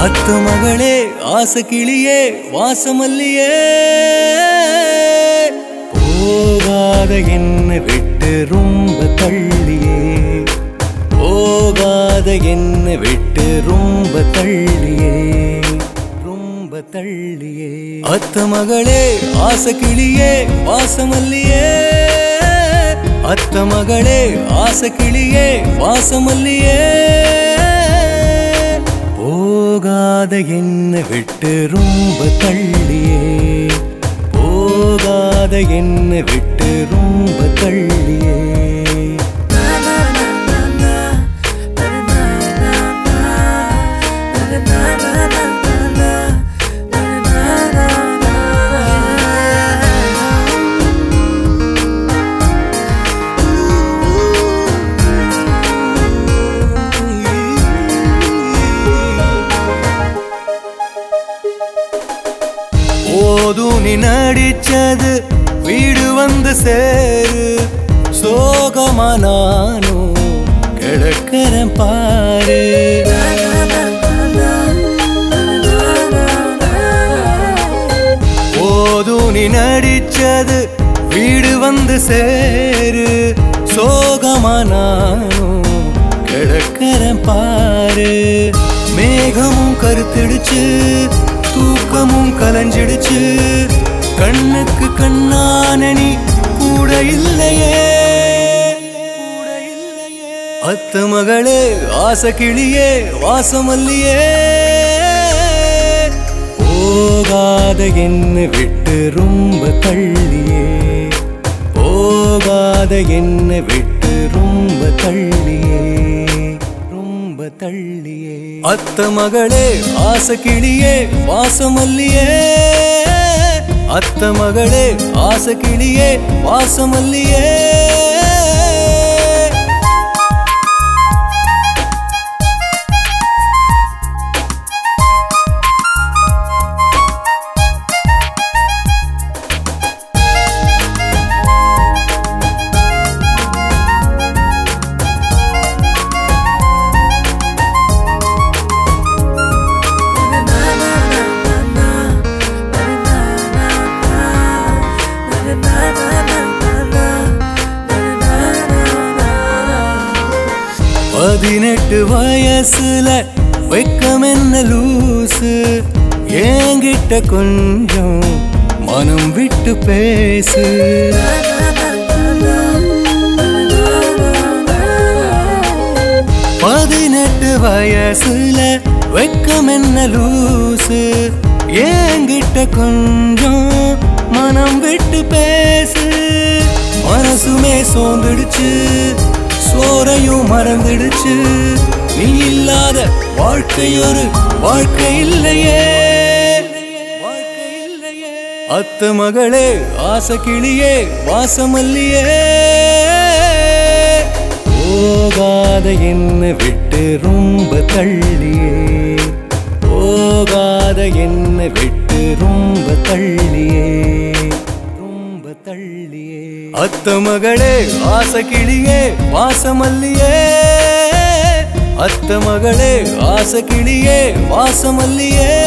அத்த மகளே ஆசை கிளியே வாசமல்லியே போகாத என்ன விட்டு ரொம்ப தள்ளியே போகாத என்ன விட்டு ரொம்ப தள்ளியே ரொம்ப தள்ளியே அத்த மகளே ஆசை கிளியே வாசமல்லியே அத்த மகளே ஆசை கிளியே வாசமல்லியே போகாத என்ன விட்டு ரொம்ப தள்ளியே போகாத என்ன விட்டு ரொம்ப தள்ளியே போதும் நீ நடிச்சது வீடு வந்து சேரு சோகமா நானும் கிடக்கிறேன் பாரு போதும் நீ நடிச்சது வீடு வந்து சேரு சோகமா நானும் கிடக்கிறேன் பாரு மேகமும் கருத்திடுச்சு தூக்கமும் கலைஞ்சிடுச்சு கண்ணுக்கு கண்ணான நீ கூட இல்லையே கூட இல்லையே அத்த மகளே ஆசை கிளியே வாசமல்லியே போகாத என்ன விட்டு ரொம்ப தள்ளியே போகாத என்ன விட்டு ரொம்ப தள்ளியே ரொம்ப தள்ளியே அத்த மகளே ஆசை கிளியே வாசமல்லியே அத்த மகளே ஆசை கிளியே வாசமல்லியே பதினெட்டு வயசுல வெக்கம் என்ன லூசு என்கிட்ட கொஞ்சம் மனம் விட்டு பேசு பதினெட்டு வயசுல வெக்கம் என்ன லூசு என்கிட்ட கொஞ்சம் மனம் விட்டு பேசு மனசுமே சோர்ந்துடுச்சு சோரையும் மறந்துடுச்சு நீ இல்லாத வாழ்க்கை ஒரு வாழ்க்கை இல்லையே வாழ்க்கை இல்லையே அத்த மகளே ஆசை கிளியே வாசமல்லியே போகாத என்ன விட்டு ரொம்ப தள்ளியே போகாத என்ன விட்டு ரொம்ப தள்ளியே ரொம்ப தள்ளியே அத்த மகளே ஆசை கிளியே வாசமல்லியே அத்த மகளே ஆசை கிளியே வாசமல்லியே